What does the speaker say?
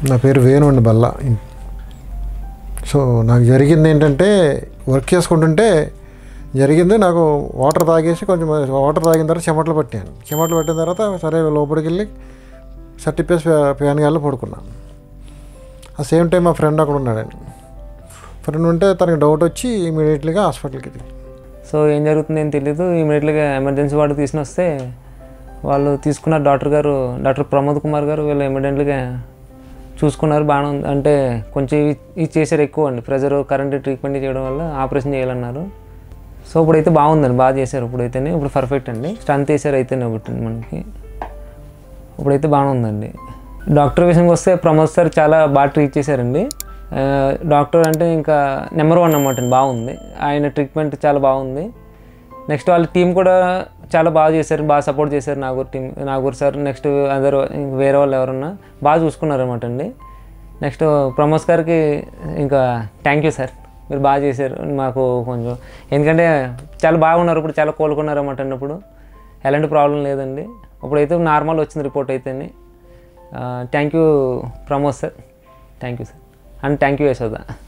నా పేరు వేణు అండి బల్ల సో నాకు జరిగింది ఏంటంటే వర్క్ చేసుకుంటుంటే జరిగింది నాకు వాటర్ తాగేసి కొంచెం వాటర్ తాగిన తర్వాత చెమటలు పట్టాను చెమటలు పట్టిన తర్వాత సరే లోపలికి వెళ్ళి సర్టిఫికేట్స్ ఫ్యాన్ గాల్లో పడుకున్నాను ఆ సేమ్ టైం మా ఫ్రెండ్ అక్కడ ఉన్నాడండి ఫ్రెండ్ ఉంటే తనకి డౌట్ వచ్చి ఇమీడియట్లీగా హాస్పిటల్కి దిగి సో ఏం జరుగుతుంది ఏం తెలియదు ఇమీడియట్గా ఎమర్జెన్సీ వార్డు తీసుకుని వస్తే వాళ్ళు తీసుకున్న డాక్టర్ గారు డాక్టర్ ప్రమోద్ కుమార్ గారు వీళ్ళు ఇమీడియట్గా చూసుకున్నారు బాగానే ఉంది అంటే కొంచెం ఇవి- ఇది చేశారు ఎక్కువ అండి ప్రెజర్ కరెంట్ ట్రీట్మెంట్ చేయడం వల్ల ఆపరేషన్ చేయాలన్నారు సో ఇప్పుడైతే బాగుందండి బాగా చేశారు ఇప్పుడైతేనే ఇప్పుడు పర్ఫెక్ట్ అండి స్టంత్ వేసారు అయితేనే ఒకటి మనకి ఇప్పుడైతే బాగానే ఉందండి డాక్టర్ విషయంకి వస్తే ప్రమోద్ సార్ చాలా బాగా ట్రీట్ చేశారండి ఆ, డాక్టర్ అంటే ఇంకా నెంబర్ వన్ అన్నమాట అండి బాగుంది ఆయన ట్రీట్మెంట్ చాలా బాగుంది నెక్స్ట్ వాళ్ళ టీం కూడా చాలా బాగా చేశారు బాగా సపోర్ట్ చేశారు Nagur team Nagur sir next other వేరే వాళ్ళు ఎవరన్నా బాగా చూసుకున్నారు అనమాట అండి నెక్స్ట్ ప్రమోద్ గారికి ఇంకా థ్యాంక్ యూ సార్ మీరు బాగా చేశారు మాకు కొంచెం ఎందుకంటే చాలా బాగున్నారు ఇప్పుడు చాలా కోలుకున్నారు అన్నమాట అండి ఇప్పుడు ఎలాంటి ప్రాబ్లం లేదండి ఇప్పుడైతే నార్మల్ వచ్చింది రిపోర్ట్ అయితేనే thank you Pramod sir thank you sir and thank you Yashoda